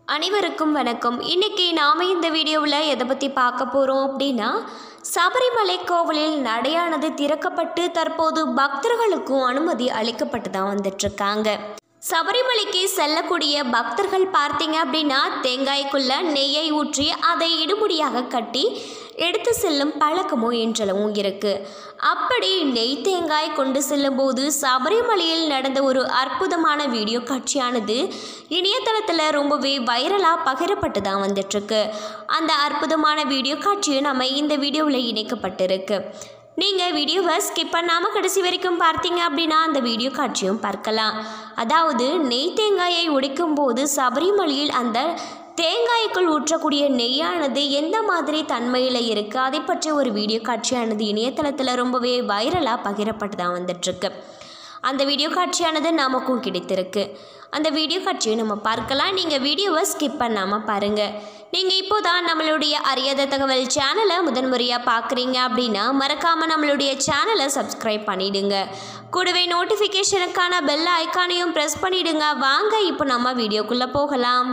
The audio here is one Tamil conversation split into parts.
அனைவருக்கும் வணக்கம் இன்னைக்கு நாம் இந்த வீடியோவில் எதை பற்றி பார்க்க போகிறோம் அப்படின்னா சபரிமலை கோவிலில் நடையானது திறக்கப்பட்டு தற்போது பக்தர்களுக்கும் அனுமதி அளிக்கப்பட்டு தான் வந்துட்டுருக்காங்க சபரிமலைக்கு செல்லக்கூடிய பக்தர்கள் பார்த்தீங்க அப்படின்னா தேங்காய்க்குள்ள நெய்யை ஊற்றி அதை இடுமுடியாக கட்டி எடுத்து செல்லும் பழக்கமும் இன்றளவும் இருக்கு அப்படி நெய் தேங்காய் கொண்டு செல்லும்போது சபரிமலையில் நடந்த ஒரு அற்புதமான வீடியோ காட்சியானது இணையதளத்தில் ரொம்பவே வைரலாக பகிரப்பட்டு தான் வந்துட்டுருக்கு அந்த அற்புதமான வீடியோ காட்சியும் நம்ம இந்த வீடியோவில் இணைக்கப்பட்டிருக்கு நீங்கள் வீடியோவை ஸ்கிப் பண்ணாமல் கடைசி வரைக்கும் பார்த்தீங்க அப்படின்னா அந்த வீடியோ காட்சியும் பார்க்கலாம் அதாவது நெய் தேங்காயை உடைக்கும் போது சபரிமலையில் அந்த தேங்காய்க்குள் ஊற்றக்கூடிய நெய்யானது எந்த மாதிரி தன்மையில் இருக்குது அதை பற்றி ஒரு வீடியோ காட்சியானது இணையதளத்தில் ரொம்பவே வைரலாக பகிரப்பட்டு தான் வந்துட்டுருக்கு அந்த வீடியோ காட்சியானது நமக்கும் கிடைத்திருக்கு அந்த வீடியோ காட்சியை நம்ம பார்க்கலாம் நீங்கள் வீடியோவை ஸ்கிப் பண்ணாமல் பாருங்கள் நீங்கள் இப்போ தான் நம்மளுடைய அறியாத தகவல் சேனலை முதன்முறையாக பார்க்குறீங்க அப்படின்னா மறக்காமல் நம்மளுடைய சேனலை சப்ஸ்கிரைப் பண்ணிடுங்க கூடவே நோட்டிஃபிகேஷனுக்கான பெல் ஐக்கானையும் ப்ரெஸ் பண்ணிடுங்க வாங்க இப்போ நம்ம வீடியோக்குள்ளே போகலாம்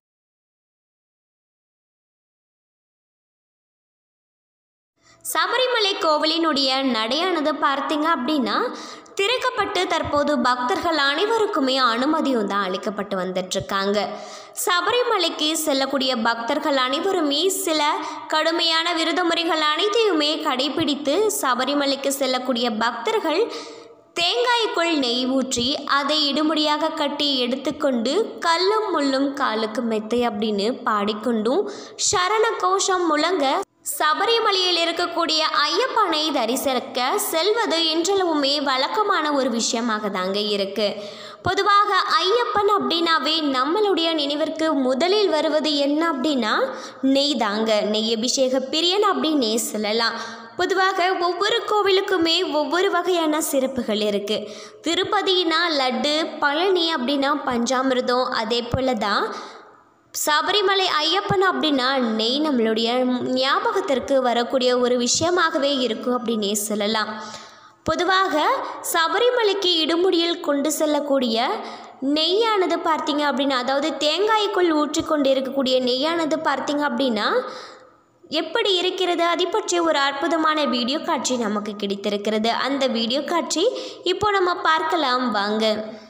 சபரிமலை கோவிலினுடைய நடையானது பார்த்தீங்க அப்படின்னா திறக்கப்பட்டு தற்போது பக்தர்கள் அனைவருக்குமே அனுமதியும் தான் அளிக்கப்பட்டு வந்துட்டுருக்காங்க சபரிமலைக்கு செல்லக்கூடிய பக்தர்கள் அனைவருமே சில கடுமையான விரதமுறைகள் அனைத்தையுமே கடைபிடித்து சபரிமலைக்கு செல்லக்கூடிய பக்தர்கள் தேங்காய்க்குள் நெய் ஊற்றி அதை இடுமுடியாக கட்டி எடுத்துக்கொண்டு கல்லும் முள்ளும் காலுக்கு மெத்தை அப்படின்னு பாடிக்கொண்டும் சரண கோஷம் முழங்க சபரிமலையில் இருக்கக்கூடிய ஐயப்பனை தரிசிக்க செல்வது இன்றளவுமே வழக்கமான ஒரு விஷயமாக தாங்க இருக்கு பொதுவாக ஐயப்பன் அப்படின்னாவே நம்மளுடைய நினைவிற்கு முதலில் வருவது என்ன அப்படின்னா நெய் தாங்க நெய் அபிஷேக பிரியன் அப்படின்னே சொல்லலாம் பொதுவாக ஒவ்வொரு கோவிலுக்குமே ஒவ்வொரு வகையான சிறப்புகள் இருக்குது திருப்பதினா லட்டு பழனி அப்படின்னா பஞ்சாமிர்தம் அதே போல தான் சபரிமலை ஐயப்பன் அப்படின்னா நெய் நம்மளுடைய ஞாபகத்திற்கு வரக்கூடிய ஒரு விஷயமாகவே இருக்கும் அப்படின்னே சொல்லலாம் பொதுவாக சபரிமலைக்கு இடுமுடியில் கொண்டு செல்லக்கூடிய நெய்யானது பார்த்தீங்க அப்படின்னா அதாவது தேங்காய்க்குள் ஊற்றி கொண்டு இருக்கக்கூடிய நெய்யானது பார்த்தீங்க அப்படின்னா எப்படி இருக்கிறது அதை பற்றிய ஒரு அற்புதமான வீடியோ காட்சி நமக்கு கிடைத்திருக்கிறது அந்த வீடியோ காட்சி இப்போ நம்ம பார்க்கலாம் வாங்க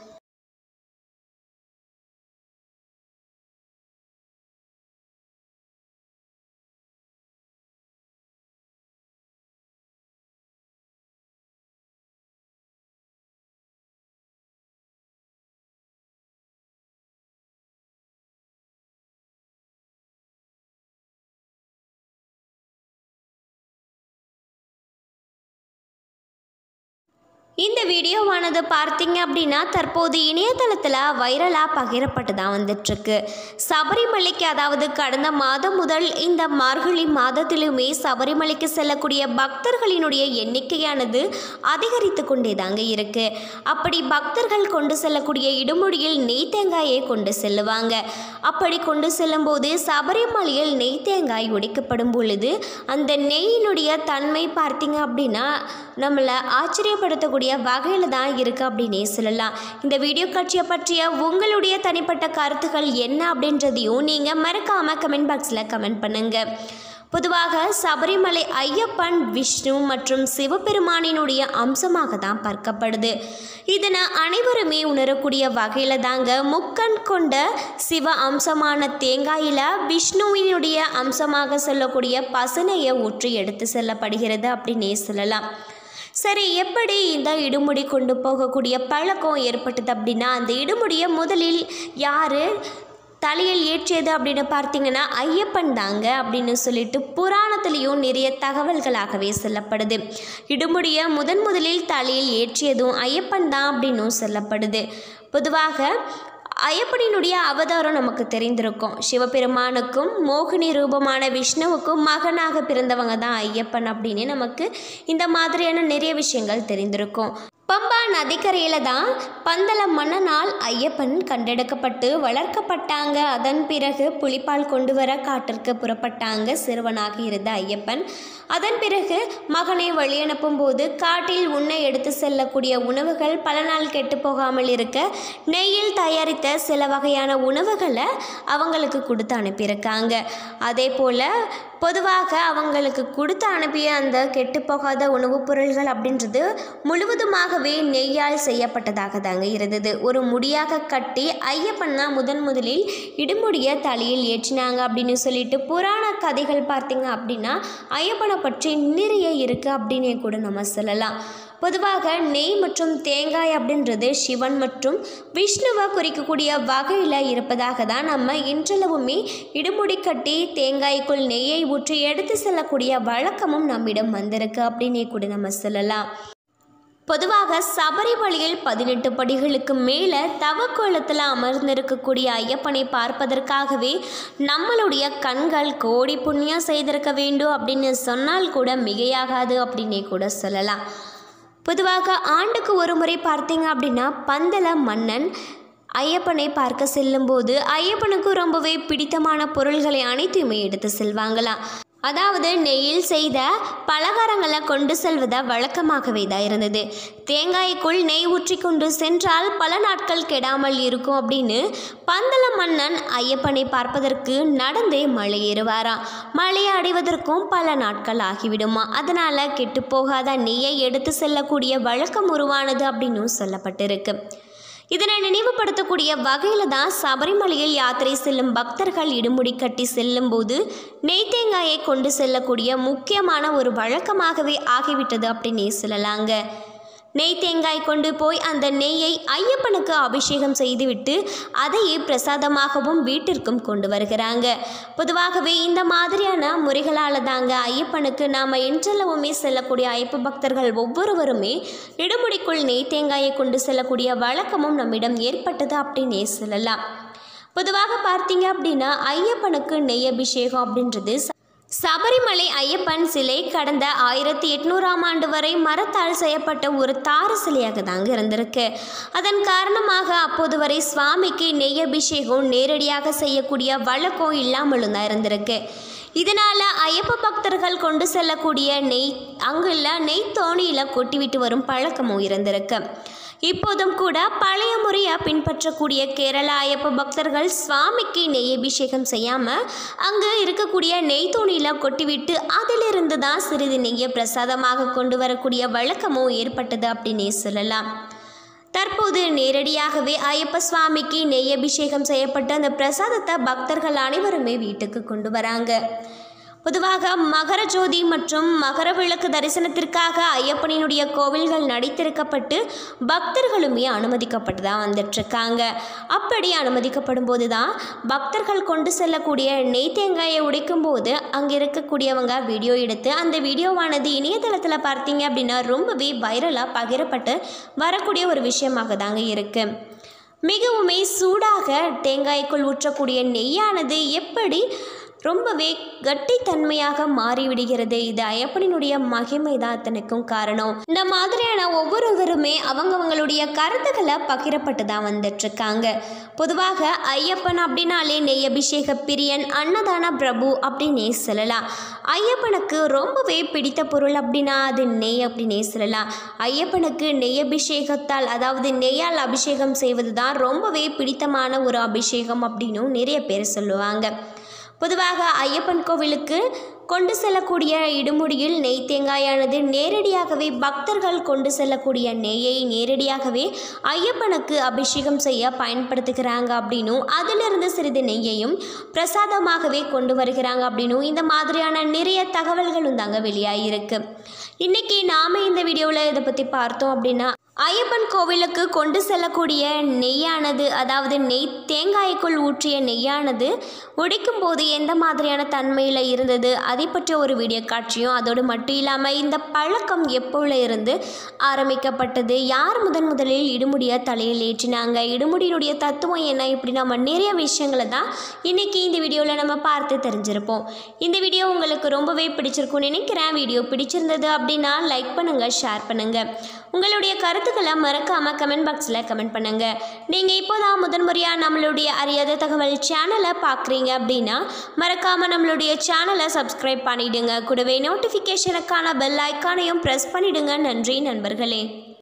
இந்த வீடியோவானது பார்த்தீங்க அப்படின்னா தற்போது இணையதளத்தில் வைரலாக பகிரப்பட்டு தான் வந்துட்டுருக்கு சபரிமலைக்கு அதாவது கடந்த மாதம் முதல் இந்த மார்கழி மாதத்திலுமே சபரிமலைக்கு செல்லக்கூடிய பக்தர்களினுடைய எண்ணிக்கையானது அதிகரித்து கொண்டே தாங்க இருக்கு அப்படி பக்தர்கள் கொண்டு செல்லக்கூடிய இடுமுடியில் நெய் தேங்காயை கொண்டு செல்லுவாங்க அப்படி கொண்டு செல்லும்போது சபரிமலையில் நெய் தேங்காய் உடைக்கப்படும் பொழுது அந்த நெய்யினுடைய தன்மை பார்த்தீங்க அப்படின்னா நம்மளை ஆச்சரியப்படுத்தக்கூடிய வகையில் தான் இருக்குது அப்படின்னே சொல்லலாம் இந்த வீடியோ காட்சியை பற்றிய உங்களுடைய தனிப்பட்ட கருத்துக்கள் என்ன அப்படின்றதையும் நீங்கள் மறக்காமல் கமெண்ட் பாக்ஸில் கமெண்ட் பண்ணுங்கள் பொதுவாக சபரிமலை ஐயப்பன் விஷ்ணு மற்றும் சிவபெருமானினுடைய அம்சமாக தான் பார்க்கப்படுது இதனை அனைவருமே உணரக்கூடிய வகையில் தாங்க முக்கண் கொண்ட சிவ அம்சமான தேங்காயில் விஷ்ணுவினுடைய அம்சமாக சொல்லக்கூடிய பசனையை ஊற்றி எடுத்து செல்லப்படுகிறது அப்படின்னே சொல்லலாம் சரி எப்படி இந்த இடுமுடி கொண்டு போகக்கூடிய பழக்கம் ஏற்பட்டது அப்படின்னா அந்த இடுமுடியை முதலில் யார் தலையில் ஏற்றியது அப்படின்னு பார்த்தீங்கன்னா ஐயப்பன் தாங்க அப்படின்னு சொல்லிட்டு புராணத்துலேயும் நிறைய தகவல்களாகவே சொல்லப்படுது இடுமுடியை முதன் முதலில் தலையில் ஏற்றியதும் ஐயப்பன் தான் அப்படின்னும் சொல்லப்படுது பொதுவாக ஐயப்பனினுடைய அவதாரம் நமக்கு தெரிந்திருக்கும் சிவபெருமானுக்கும் மோகினி ரூபமான விஷ்ணுவுக்கும் மகனாக பிறந்தவங்க தான் ஐயப்பன் அப்படின்னு நமக்கு இந்த மாதிரியான நிறைய விஷயங்கள் தெரிந்திருக்கும் பம்பா நதிக்கரையில் தான் பந்தல மன்னனால் ஐயப்பன் கண்டெடுக்கப்பட்டு வளர்க்கப்பட்டாங்க அதன் பிறகு புலிப்பால் கொண்டு வர காட்டிற்கு புறப்பட்டாங்க சிறுவனாக இருந்த ஐயப்பன் அதன் பிறகு மகனை வழியனுப்பும் போது காட்டில் உண்ண எடுத்து செல்லக்கூடிய உணவுகள் பல நாள் கெட்டு போகாமல் இருக்க நெய்யில் தயாரித்த சில வகையான உணவுகளை அவங்களுக்கு கொடுத்து அனுப்பியிருக்காங்க அதே போல் பொதுவாக அவங்களுக்கு கொடுத்து அனுப்பிய அந்த கெட்டுப்போகாத உணவுப் பொருள்கள் அப்படின்றது முழுவதுமாகவே நெய்யால் செய்யப்பட்டதாக தாங்க இருந்தது ஒரு முடியாக கட்டி ஐயப்பன் தான் முதன் முதலில் இடுமுடிய தலையில் ஏற்றினாங்க அப்படின்னு சொல்லிட்டு புராண கதைகள் பார்த்தீங்க அப்படின்னா ஐயப்பனை பற்றி நிறைய இருக்குது அப்படின்னே கூட நம்ம சொல்லலாம் பொதுவாக நெய் மற்றும் தேங்காய் அப்படின்றது சிவன் மற்றும் விஷ்ணுவை குறிக்கக்கூடிய வகையில் இருப்பதாக தான் நம்ம இன்றளவுமே இடுமுடி கட்டி தேங்காய்க்குள் நெய்யை ஊற்றி எடுத்து செல்லக்கூடிய வழக்கமும் நம்மிடம் வந்திருக்கு அப்படின்னே கூட நம்ம சொல்லலாம் பொதுவாக சபரிமலையில் பதினெட்டு படிகளுக்கு மேலே தவக்கோலத்தில் அமர்ந்திருக்கக்கூடிய ஐயப்பனை பார்ப்பதற்காகவே நம்மளுடைய கண்கள் கோடி புண்ணியம் செய்திருக்க வேண்டும் அப்படின்னு சொன்னால் கூட மிகையாகாது அப்படின்னே கூட சொல்லலாம் பொதுவாக ஆண்டுக்கு ஒரு முறை பார்த்தீங்க அப்படின்னா பந்தல மன்னன் ஐயப்பனை பார்க்க செல்லும்போது ஐயப்பனுக்கு ரொம்பவே பிடித்தமான பொருள்களை அனைத்தையுமே எடுத்து செல்வாங்களாம் அதாவது நெய்யில் செய்த பலகாரங்களை கொண்டு செல்வத வழக்கமாகவே தான் இருந்தது தேங்காய்க்குள் நெய் ஊற்றி கொண்டு சென்றால் பல நாட்கள் கெடாமல் இருக்கும் அப்படின்னு பந்தல மன்னன் ஐயப்பனை பார்ப்பதற்கு நடந்தே மலை ஏறுவாராம் மலையை அடைவதற்கும் பல நாட்கள் ஆகிவிடுமா அதனால் கெட்டுப்போகாத நெய்யை எடுத்து செல்லக்கூடிய வழக்கம் உருவானது அப்படின்னும் சொல்லப்பட்டிருக்கு இதனை நினைவுபடுத்தக்கூடிய வகையில் தான் சபரிமலையில் யாத்திரை செல்லும் பக்தர்கள் இடுமுடி கட்டி செல்லும்போது நெய் தேங்காயை கொண்டு செல்லக்கூடிய முக்கியமான ஒரு வழக்கமாகவே ஆகிவிட்டது அப்படின்னே சொல்லலாங்க நெய் தேங்காய் கொண்டு போய் அந்த நெய்யை ஐயப்பனுக்கு அபிஷேகம் செய்துவிட்டு அதையே பிரசாதமாகவும் வீட்டிற்கும் கொண்டு வருகிறாங்க பொதுவாகவே இந்த மாதிரியான முறைகளால் தாங்க ஐயப்பனுக்கு நாம் என்றளவுமே செல்லக்கூடிய ஐயப்ப பக்தர்கள் ஒவ்வொருவருமே இடுமுடிக்குள் நெய் தேங்காயை கொண்டு செல்லக்கூடிய வழக்கமும் நம்மிடம் ஏற்பட்டது அப்படின்னே சொல்லலாம் பொதுவாக பார்த்தீங்க அப்படின்னா ஐயப்பனுக்கு நெய் அபிஷேகம் அப்படின்றது ச- சபரிமலை ஐயப்பன் சிலை கடந்த ஆயிரத்தி எட்நூறாம் ஆண்டு வரை மரத்தால் செய்யப்பட்ட ஒரு தார சிலையாக தாங்க இருந்திருக்கு அதன் காரணமாக அப்போது வரை சுவாமிக்கு நெய் அபிஷேகம் நேரடியாக செய்யக்கூடிய வழக்கம் இல்லாமலும் தான் இருந்திருக்கு இதனால் ஐயப்ப பக்தர்கள் கொண்டு செல்லக்கூடிய நெய் அங்குள்ள நெய் தோணியில் கொட்டிவிட்டு வரும் பழக்கமும் இருந்திருக்கு இப்போதும் கூட பழைய முறையை பின்பற்றக்கூடிய கேரள ஐயப்ப பக்தர்கள் சுவாமிக்கு நெய் அபிஷேகம் செய்யாமல் அங்கே இருக்கக்கூடிய நெய் தோணியில் கொட்டிவிட்டு அதிலிருந்து தான் சிறிது நெய்யை பிரசாதமாக கொண்டு வரக்கூடிய வழக்கமும் ஏற்பட்டது அப்படின்னே சொல்லலாம் தற்போது நேரடியாகவே ஐயப்ப சுவாமிக்கு நெய் அபிஷேகம் செய்யப்பட்ட அந்த பிரசாதத்தை பக்தர்கள் அனைவருமே வீட்டுக்கு கொண்டு வராங்க பொதுவாக மகர ஜோதி மற்றும் மகர விளக்கு தரிசனத்திற்காக ஐயப்பனினுடைய கோவில்கள் நடித்திருக்கப்பட்டு பக்தர்களுமே அனுமதிக்கப்பட்டு தான் வந்துட்டுருக்காங்க அப்படி அனுமதிக்கப்படும் போது தான் பக்தர்கள் கொண்டு செல்லக்கூடிய நெய் தேங்காயை உடைக்கும் போது அங்கே இருக்கக்கூடியவங்க வீடியோ எடுத்து அந்த வீடியோவானது இணையதளத்தில் பார்த்தீங்க அப்படின்னா ரொம்பவே வைரலாக பகிரப்பட்டு வரக்கூடிய ஒரு விஷயமாக தாங்க இருக்குது மிகவுமே சூடாக தேங்காய்க்குள் ஊற்றக்கூடிய நெய்யானது எப்படி ரொம்பவே கட்டித்தன்மையாக மாறிவிடுகிறது இது ஐயப்பனினுடைய மகிமை தான் அத்தனைக்கும் காரணம் இந்த மாதிரியான ஒவ்வொருவருமே அவங்கவங்களுடைய கருத்துக்களை பகிரப்பட்டு தான் வந்துட்டுருக்காங்க பொதுவாக ஐயப்பன் அப்படின்னாலே நெய் அபிஷேக பிரியன் அன்னதான பிரபு அப்படின்னே சொல்லலாம் ஐயப்பனுக்கு ரொம்பவே பிடித்த பொருள் அப்படின்னா அது நெய் அப்படின்னே சொல்லலாம் ஐயப்பனுக்கு நெய் அபிஷேகத்தால் அதாவது நெய்யால் அபிஷேகம் செய்வது தான் ரொம்பவே பிடித்தமான ஒரு அபிஷேகம் அப்படின்னும் நிறைய பேர் சொல்லுவாங்க பொதுவாக ஐயப்பன் கோவிலுக்கு கொண்டு செல்லக்கூடிய இடுமுடியில் நெய் தேங்காயானது நேரடியாகவே பக்தர்கள் கொண்டு செல்லக்கூடிய நெய்யை நேரடியாகவே ஐயப்பனுக்கு அபிஷேகம் செய்ய பயன்படுத்துகிறாங்க அப்படின்னும் அதிலிருந்து சிறிது நெய்யையும் பிரசாதமாகவே கொண்டு வருகிறாங்க அப்படின்னும் இந்த மாதிரியான நிறைய தகவல்களும் தாங்க வெளியாகிருக்கு இன்னைக்கு நாம் இந்த வீடியோவில் இதை பற்றி பார்த்தோம் அப்படின்னா ஐயப்பன் கோவிலுக்கு கொண்டு செல்லக்கூடிய நெய்யானது அதாவது நெய் தேங்காய்க்குள் ஊற்றிய நெய்யானது உடைக்கும் போது எந்த மாதிரியான தன்மையில் இருந்தது அதை பற்றிய ஒரு வீடியோ காட்சியும் அதோடு மட்டும் இல்லாமல் இந்த பழக்கம் எப்போல இருந்து ஆரம்பிக்கப்பட்டது யார் முதன் முதலில் இடுமுடியை தலையில் ஏற்றினாங்க இடுமுடியினுடைய தத்துவம் என்ன இப்படி நம்ம நிறைய விஷயங்களை தான் இன்றைக்கி இந்த வீடியோவில் நம்ம பார்த்து தெரிஞ்சிருப்போம் இந்த வீடியோ உங்களுக்கு ரொம்பவே பிடிச்சிருக்கும்னு நினைக்கிறேன் வீடியோ பிடிச்சிருந்தது அப்படின்னா லைக் பண்ணுங்கள் ஷேர் பண்ணுங்கள் உங்களுடைய கருத்துக்களை மறக்காமல் கமெண்ட் பாக்ஸில் கமெண்ட் பண்ணுங்கள் நீங்கள் இப்போ தான் முதன்முறையாக நம்மளுடைய அறியாத தகவல் சேனலை பார்க்குறீங்க அப்படின்னா மறக்காமல் நம்மளுடைய சேனலை சப்ஸ்கிரைப் பண்ணிவிடுங்க கூடவே நோட்டிஃபிகேஷனுக்கான பெல் ஐக்கானையும் ப்ரெஸ் பண்ணிவிடுங்க நன்றி நண்பர்களே